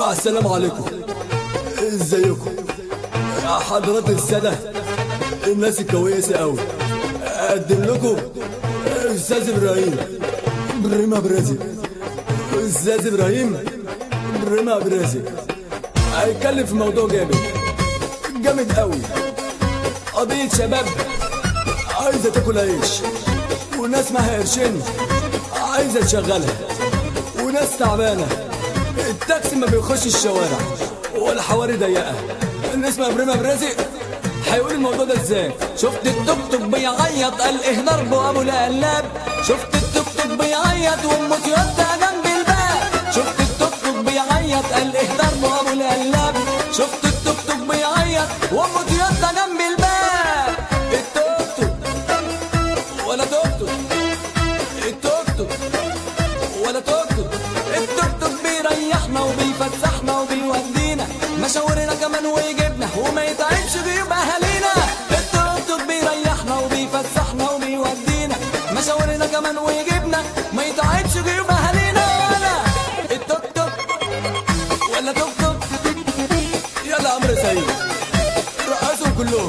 مع السلامة عليكم ازيكم يا حضرات السادة الناس الكويسة قوي اقدم لكم استاذ ابراهيم بريما برازيل استاذ ابراهيم بريما برازيل هيتكلم في موضوع جامد جامد قوي قضية شباب عايزة تاكل عيش وناس معاها قرشين عايزة تشغلها وناس تعبانة التاكسي ما بيخش الشوارع ولا حواري ضيقة الناس اسمها بريما برازق هيقول الموضوع ده ازاي شفت التوك توك بيعيط قال ايه ضربه ابو القلاب شفت التوك توك بيعيط وامه تويوتا جنب الباب شفت التوك توك بيعيط قال ايه ضربه ابو القلاب شفت التوك توك بيعيط وامه تويوتا جنب الباب التوك توك ولا توك توك التوك توك ولا توك توك التوك توك بيريحنا وبيفسحنا وبيودينا مشاورنا كمان ويجيبنا وما يتعبش جيوب اهالينا التوك توك بيريحنا وبيفسحنا وبيودينا مشاورنا كمان ويجيبنا ما يتعبش جيوب اهالينا ولا التوك توك ولا توك توك يلا يا عمرو سعيد رقصهم كلهم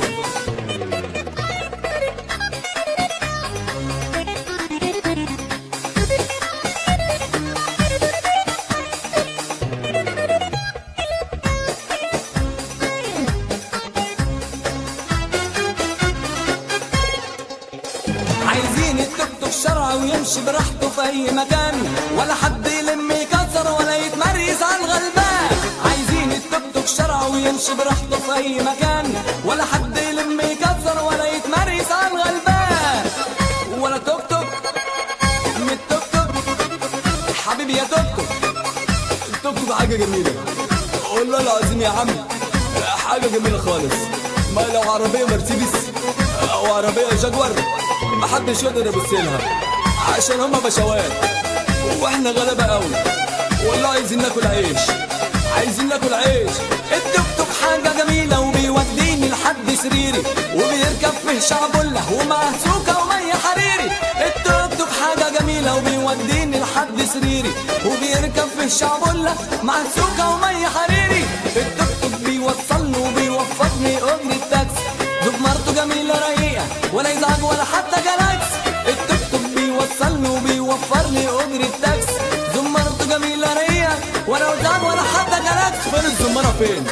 عايزين التوك توك شرع ويمشي براحته في اي مكان ولا حد يلم يكسر ولا يتمريز على الغلبان عايزين التوك توك شرع ويمشي براحته في اي مكان ولا حد يلم يكسر ولا يتمريز على الغلبان ولا توك توك من التوك توك حبيبي يا توك توك التوك توك حاجة جميلة والله العظيم يا عم حاجة جميلة خالص ما لو عربية مرسيدس أو عربية جاكور محدش يقدر يبص لها عشان هما بشوات واحنا غلابة قوي والله عايزين ناكل عيش عايزين ناكل عيش التوك توك حاجة جميلة وبيوديني لحد سريري وبيركب فيه شعبولة ومعاه سوكة ومية حريري التوك توك حاجة جميلة وبيوديني لحد سريري وبيركب فيه شعبولة معاه سوكة ومية حريري التوك توك بيوصلني وبيوفرني أجر التاكسي دوب مرته جميلة رقيقة ولا يزعج ولا حتى جلاكس التوك توك بيوصلني وبيوفرني أجر التاكسي دوب مرته جميلة رقيقة ولا يزعج ولا حتى جلاكس فين الزمارة فين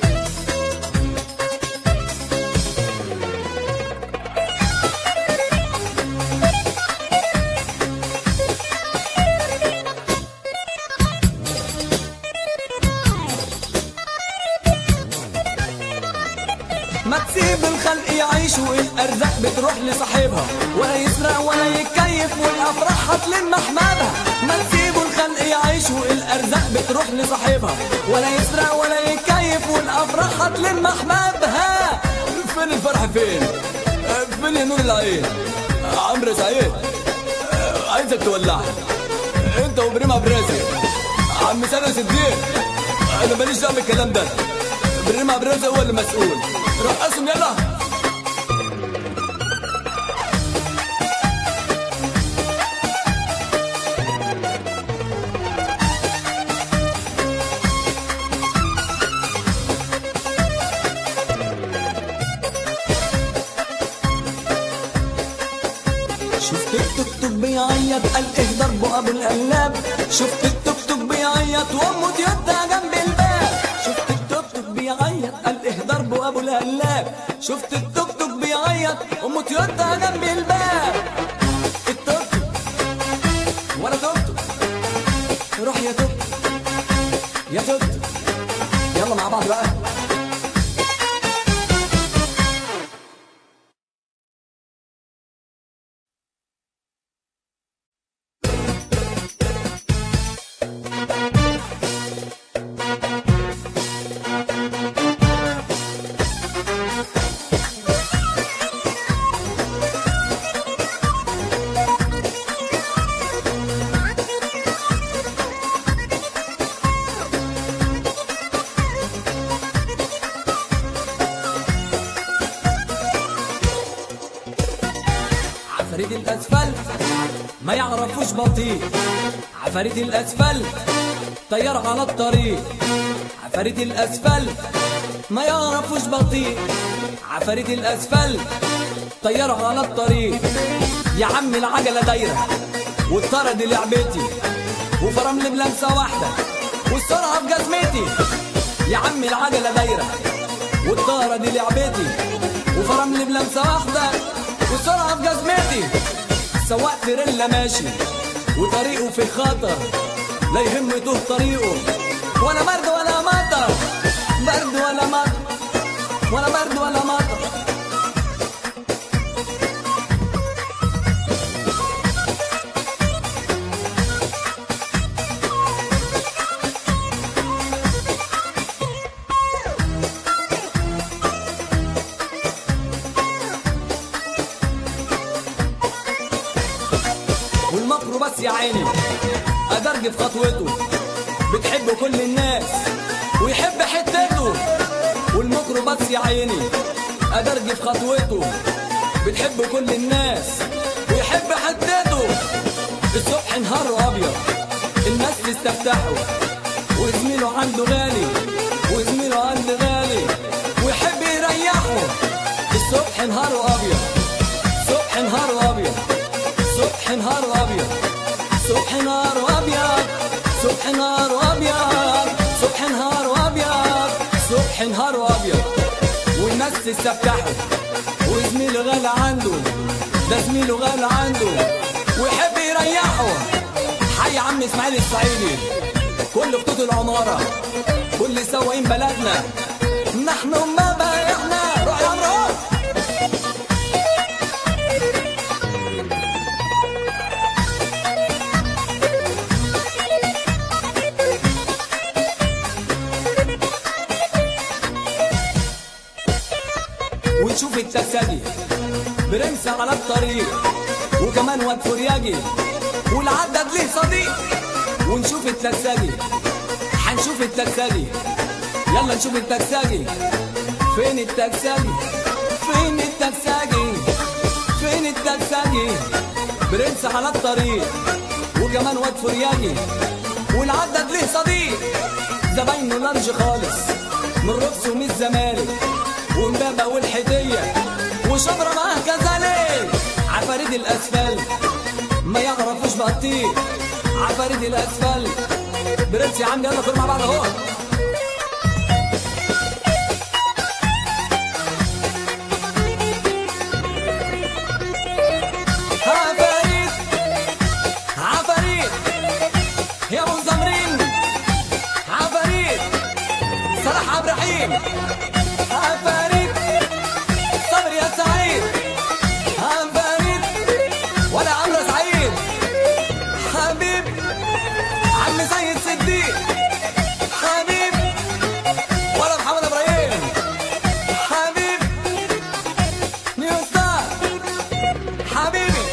ما تسيب الخلق يعيشوا الارزاق بتروح لصاحبها ولا يسرق ولا يتكيف والافراح هتلم احبابها ما تسيبوا الخلق يعيشوا الارزاق بتروح لصاحبها ولا يسرق ولا يتكيف والافراح هتلم احبابها فين الفرح فين فين يا نور العين عمرو سعيد عايزك تولعها انت وبريمة برازق عم سنة صديق انا ماليش دعوه بالكلام ده بريمة برازق هو اللي مسؤول رقصهم يلا شفت التوك توك بيعيط قال ايه ضربه ابو القلاب شفت التوك توك بيعيط وامه تويوتا جنب الباب شفت التوك توك بيعيط قال ايه ضربه ابو القلاب شفت التوك توك بيعيط امه تويوتا جنب الباب التوك توك ولا توك توك روح يا توك يا توك توك يلا مع بعض بقى عفاريت الاسفلت ما يعرفوش بطيء عفاريت الاسفلت طيارة على الطريق عفاريت الاسفلت ما يعرفوش بطيء عفاريت الاسفلت طيارة على الطريق يا عم العجلة دايرة والطرة دي لعبتي وفرامل بلمسة واحدة والسرعة في جزمتي يا عم العجلة دايرة والطارة دي لعبتي وفرامل بلمسة واحدة والسرعة في جزمتي سواق تريلا ماشي وطريقه في خطر لا يهم يتوه طريقه ولا برد ولا مطر برد ولا مطر ولا برد ولا مطر والمكر بس يا عيني أدرج في خطوته بتحب كل الناس ويحب حتته والمكر بس يا عيني أدرج في خطوته بتحب كل الناس ويحب حتته الصبح نهاره أبيض الناس تستفتحه وزميله عنده غالي وزميله عنده غالي ويحب يريحه الصبح نهاره أبيض صبح نهاره أبيض صبح نهار ابيض صبح نهار ابيض صبح نهار ابيض صبح نهار ابيض صبح نهار ابيض والناس تستفتحه وزميله غالي عنده ده زميله غالي عنده ويحب يريحه حي عم اسماعيل الصعيدي كل خطوط العمارة كل سواقين بلدنا نحن ما بايعنا روح يا عمرو ونشوف التسدي برنس على الطريق وكمان واد فرياجي والعدد ليه صديق ونشوف التسدي هنشوف التسدي يلا نشوف التسدي فين التسدي فين التسدي فين التسدي برنس على الطريق وكمان واد فرياجي والعدد ليه صديق زباينه لارج خالص من رقص ومن الزمالك ومبابا والحدية وشبرا معاه كذلك عفاريت الأسفل ما يعرفوش بطيء عفاريت الأسفل برنس يا عم يلا كل مع بعض اهو عفاريت عفاريت يا ابو زمرين عفاريت صلاح عبد الرحيم عفاريت صبر يا سعيد عفاريت ولا عمرو سعيد حبيب عم سيد صديق حبيب ولا محمد ابراهيم حبيب نيو ستار حبيبي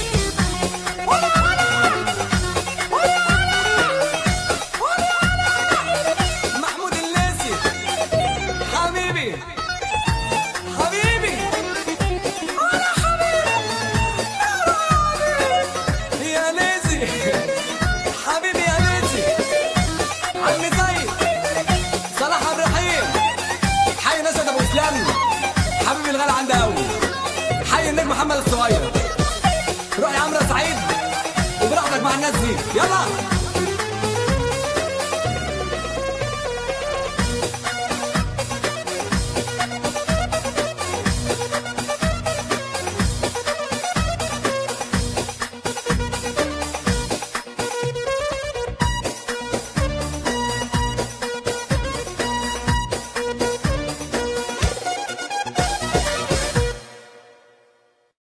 محمود الليسي حبيبي حبيبي انا حبيبي يا ليزي حبيبي يا ليزي عم سيد صلاح عبد الرحيم حي نسد ابو اسلام حبيبي الغالي عندي قوي حي النجم محمد الصغير روح يا عمرو سعيد وبراحتك مع الناس دي يلا